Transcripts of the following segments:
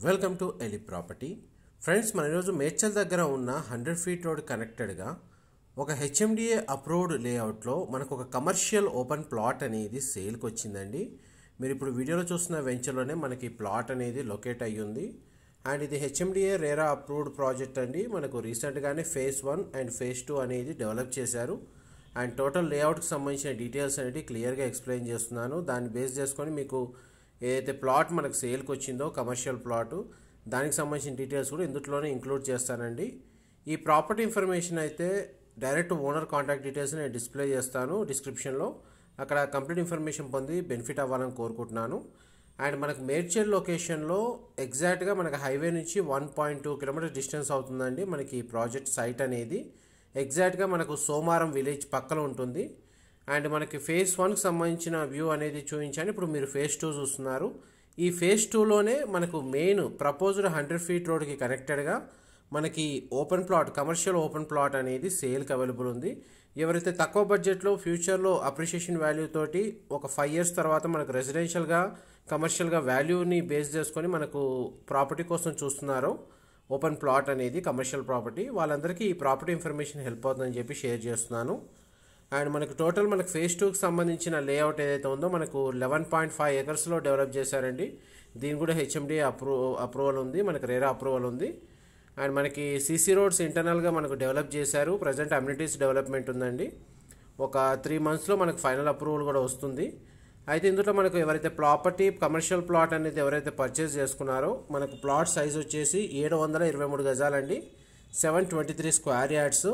welcome to ఎలి property friends మన ఈరోజు మేడ్చల్ దగ్గర ఉన్న హండ్రెడ్ ఫీట్ రోడ్ కనెక్టెడ్గా ఒక హెచ్ఎండిఏ అప్రూవ్డ్ లేఅవుట్లో మనకు ఒక కమర్షియల్ ఓపెన్ ప్లాట్ అనేది సేల్కి వచ్చిందండి మీరు ఇప్పుడు వీడియోలో చూస్తున్న వెంచర్లోనే మనకి ప్లాట్ అనేది లొకేట్ అయ్యి ఉంది అండ్ ఇది హెచ్ఎండిఏ రేరా అప్రూవ్డ్ ప్రాజెక్ట్ అండి మనకు రీసెంట్గానే phase one and phase two అనేది డెవలప్ చేశారు అండ్ టోటల్ లేఅవుట్కి సంబంధించిన డీటెయిల్స్ అనేది క్లియర్గా ఎక్స్ప్లెయిన్ చేస్తున్నాను దాన్ని బేస్ చేసుకొని మీకు ఏదైతే ప్లాట్ మనకు సేల్కి వచ్చిందో కమర్షియల్ ప్లాట్ దానికి సంబంధించిన డీటెయిల్స్ కూడా ఇందులోనే ఇంక్లూడ్ చేస్తానండి ఈ ప్రాపర్టీ ఇన్ఫర్మేషన్ అయితే డైరెక్ట్ ఓనర్ కాంటాక్ట్ డీటెయిల్స్ నేను డిస్ప్లే చేస్తాను డిస్క్రిప్షన్లో అక్కడ కంప్లీట్ ఇన్ఫర్మేషన్ పొంది బెనిఫిట్ అవ్వాలని కోరుకుంటున్నాను అండ్ మనకు మేడ్చల్ లొకేషన్లో ఎగ్జాక్ట్గా మనకి హైవే నుంచి one point two kilometres distance అవుతుందండి మనకి ఈ ప్రాజెక్ట్ సైట్ అనేది ఎగ్జాక్ట్గా మనకు సోమారం విలేజ్ పక్కన ఉంటుంది అండ్ మనకి ఫేజ్ వన్కి సంబంధించిన వ్యూ అనేది చూపించాను ఇప్పుడు మీరు ఫేజ్ టూ చూస్తున్నారు ఈ ఫేజ్ టూలోనే మనకు మెయిన్ ప్రపోజ్డ్ హండ్రెడ్ ఫీట్ రోడ్కి కనెక్టెడ్గా మనకి open plot commercial open plot అనేది సేల్కి అవైలబుల్ ఉంది ఎవరైతే తక్కువ బడ్జెట్లో ఫ్యూచర్లో అప్రిషియేషన్ వాల్యూ తోటి ఒక ఫైవ్ ఇయర్స్ తర్వాత మనకు రెసిడెన్షియల్గా కమర్షియల్గా వాల్యూని బేస్ చేసుకొని మనకు ప్రాపర్టీ కోసం చూస్తున్నారో ఓపెన్ ప్లాట్ అనేది కమర్షియల్ ప్రాపర్టీ వాళ్ళందరికీ ఈ ప్రాపర్టీ ఇన్ఫర్మేషన్ హెల్ప్ అవుతుందని చెప్పి షేర్ చేస్తున్నాను అండ్ మనకు టోటల్ మనకు ఫేజ్ టూకి సంబంధించిన లేఅవుట్ ఏదైతే ఉందో మనకు లెవెన్ పాయింట్ ఫైవ్ ఎకర్స్లో డెవలప్ చేశారండి దీని కూడా హెచ్ఎండి అప్రూ అప్రూవల్ ఉంది మనకు రేరా అప్రూవల్ ఉంది అండ్ మనకి సీసీ రోడ్స్ ఇంటర్నల్గా మనకు డెవలప్ చేశారు ప్రజెంట్ అమ్యూనిటీస్ డెవలప్మెంట్ ఉందండి ఒక త్రీ మంత్స్లో మనకు ఫైనల్ అప్రూవల్ కూడా వస్తుంది అయితే ఇందులో మనకు ఎవరైతే ప్రాపర్టీ కమర్షియల్ ప్లాట్ అనేది ఎవరైతే పర్చేస్ చేసుకున్నారో మనకు ప్లాట్ సైజ్ వచ్చేసి ఏడు వందల ఇరవై మూడు గజాలండి seven twenty three square yards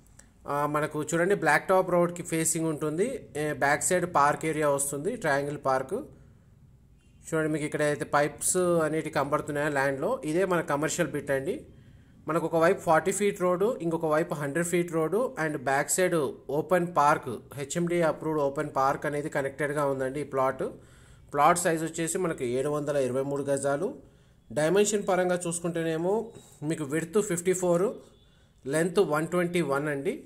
మనకు చూడండి బ్లాక్ టాప్ రోడ్కి ఫేసింగ్ ఉంటుంది బ్యాక్ సైడ్ పార్క్ ఏరియా వస్తుంది ట్రయాంగిల్ పార్క్ చూడండి మీకు ఇక్కడ అయితే పైప్స్ అనేవి కనబడుతున్నాయో ల్యాండ్లో ఇదే మన కమర్షియల్ బిట్ అండి మనకు ఒక వైపు ఫార్టీ ఫీట్ రోడ్డు ఇంకొక వైపు hundred feet road and back side open park HMD approved open park అనేది కనెక్టెడ్గా ఉందండి ఈ ప్లాట్ ప్లాట్ సైజ్ వచ్చేసి మనకు ఏడు వందల ఇరవై మూడు గజాలు డైమెన్షన్ పరంగా చూసుకుంటేనేమో మీకు width fifty four length one twenty one అండి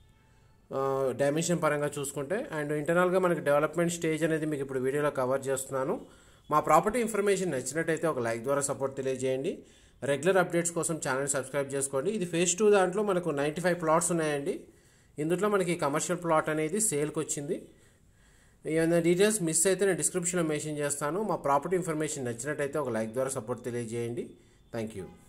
డైమెన్షన్ పరంగా చూసుకుంటే అండ్ ఇంటర్నల్గా మనకి డెవలప్మెంట్ స్టేజ్ అనేది మీకు ఇప్పుడు వీడియోలో కవర్ చేస్తున్నాను మా ప్రాపర్టీ ఇన్ఫర్మేషన్ నచ్చినట్టయితే ఒక లైక్ ద్వారా సపోర్ట్ తెలియజేయండి రెగ్యులర్ అప్డేట్స్ కోసం ఛానల్ సబ్స్క్రైబ్ చేసుకోండి ఇది ఫేజ్ టూ దాంట్లో మనకు నైంటీ ఫైవ్ ప్లాట్స్ ఉన్నాయండి ఇందులో మనకి కమర్షియల్ ప్లాట్ అనేది సేల్కి వచ్చింది ఏమైనా డీటెయిల్స్ మిస్ అయితే నేను డిస్క్రిప్షన్లో మెన్షన్ చేస్తాను మా ప్రాపర్టీ ఇన్ఫర్మేషన్ నచ్చినట్టయితే ఒక లైక్ ద్వారా సపోర్ట్ తెలియజేయండి థ్యాంక్ యూ